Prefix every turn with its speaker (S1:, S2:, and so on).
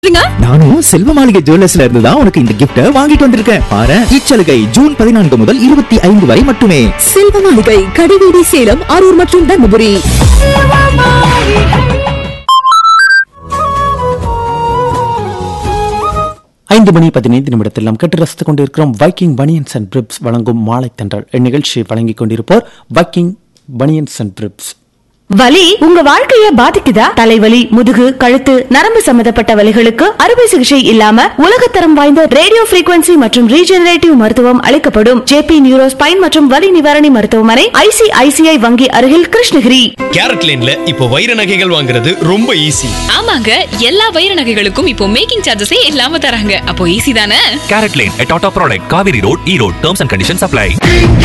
S1: சொல்றீங்க
S2: நானும் செல்வ மாளிகை ஜுவல்லர்ஸ்ல இருந்து தான் உனக்கு இந்த கிஃப்ட வாங்கிட்டு வந்திருக்கேன் பாரு இச்சலுகை ஜூன் பதினான்கு முதல் இருபத்தி ஐந்து வரை மட்டுமே
S1: செல்வ மாளிகை கடிவீதி சேலம் அரூர் மற்றும் தர்மபுரி
S3: ஐந்து மணி பதினைந்து நிமிடத்தில் நாம் கேட்டு ரசித்துக் கொண்டிருக்கிறோம் வைக்கிங் பனியன்ஸ் அண்ட் பிரிப்ஸ் வழங்கும் மாலை தென்றல் இந்நிகழ்ச்சியை வழங்கிக் கொண்டிருப்போர் வைக்கிங் பனியன்ஸ் அண்ட் பிரிப்ஸ்
S4: வலி உங்க வாழ்க்கைய பாதிக்குதா தலைவலி முதுகு கழுத்து நரம்பு சம்பந்தப்பட்ட வலிகளுக்கு அறுவை சிகிச்சை இல்லாம உலகத்தரம் வாய்ந்த ரேடியோ frequency மற்றும் ரீஜெனரேட்டிவ் மருத்துவம் அளிக்கப்படும் ஜேபி நியூரோ ஸ்பைன் மற்றும் வலி நிவாரணி மருத்துவமனை ஐசிஐசிஐ வங்கி அருகில் கிருஷ்ணகிரி
S5: கேரட் லேன்ல இப்போ வைர நகைகள் வாங்குறது ரொம்ப ஈஸி
S6: ஆமாங்க எல்லா வைர நகைகளுக்கும் இப்போ மேக்கிங் சார்ஜஸே இல்லாம தராங்க அப்போ ஈஸி தானே
S7: Carrot Lane, a Tata product, Kaveri Road, E Road. Terms and conditions apply.